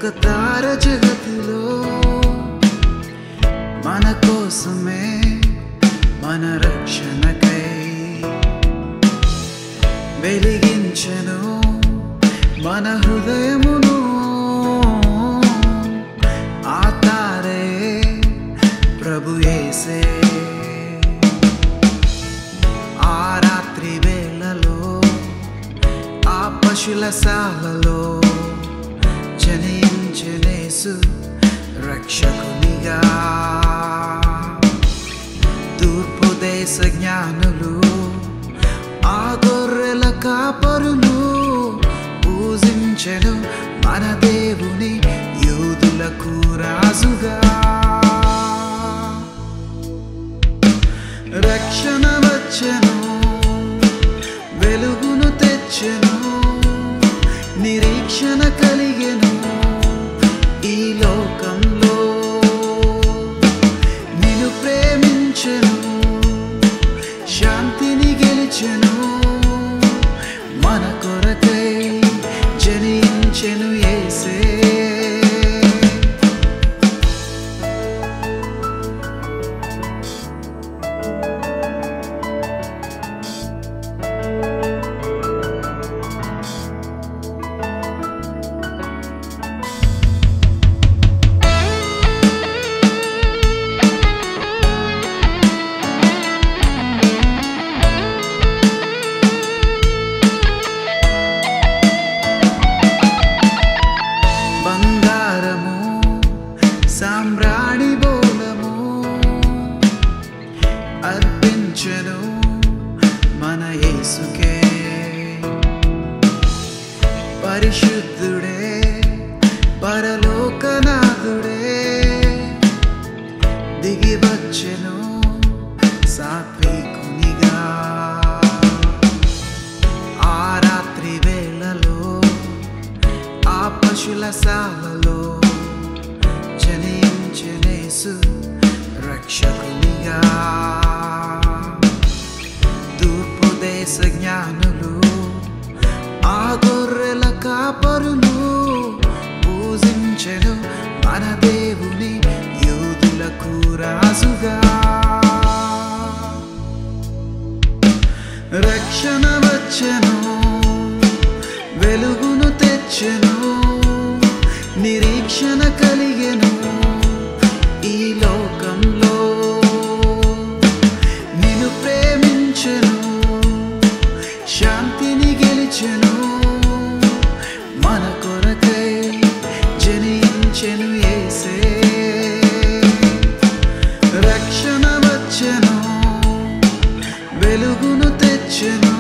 ఒక తార జగతిలో మన కోసమే మన రక్షణకై వెలిగించను మన హృదయమును ఆ తారే ప్రభు యేసే ఆ రాత్రి వేళలో ఆ పశుల సాలలో జనించనేసు రక్షకునిగా తూర్పు దేశ జ్ఞానులు ఆ గొర్రెల కాపరులు పూజించెను మన దేవుని యూదులకు రాజుగా రక్షణ వచ్చెను వెలుగును తెచ్చెను నిరీక్షణ కలిగెను ఈ లోకంలో నిన్ను ప్రేమించెను శాంతిని గెలిచెను మన కొరకై జనించెను యేసే బంగారము సామ్రాణి బోలము అర్పించను మన యేసుకే పరిశుద్ధుడే పరలోకనాథుడే దిగి వచ్చెను సాత్వికునిగా ఆ రాత్రి వేళలో ఆ పశుల సాలలో జనించనేసు రక్షకునిగా తూర్పు దేశ జ్ఞానులు ఆ గొర్రెల కాపరులు పూజించెను మన దేవుని యూదులకు రాజుగా రక్షణ వచ్చెను వెలుగును తెచ్చెను నిరీక్షణ కలిగెను ఈ లోకంలో నిన్ను ప్రేమించెను శాంతిని గెలిచెను మన కొరకై జనించెను యేసే రక్షణ వచ్చెను వెలుగును తెచ్చెను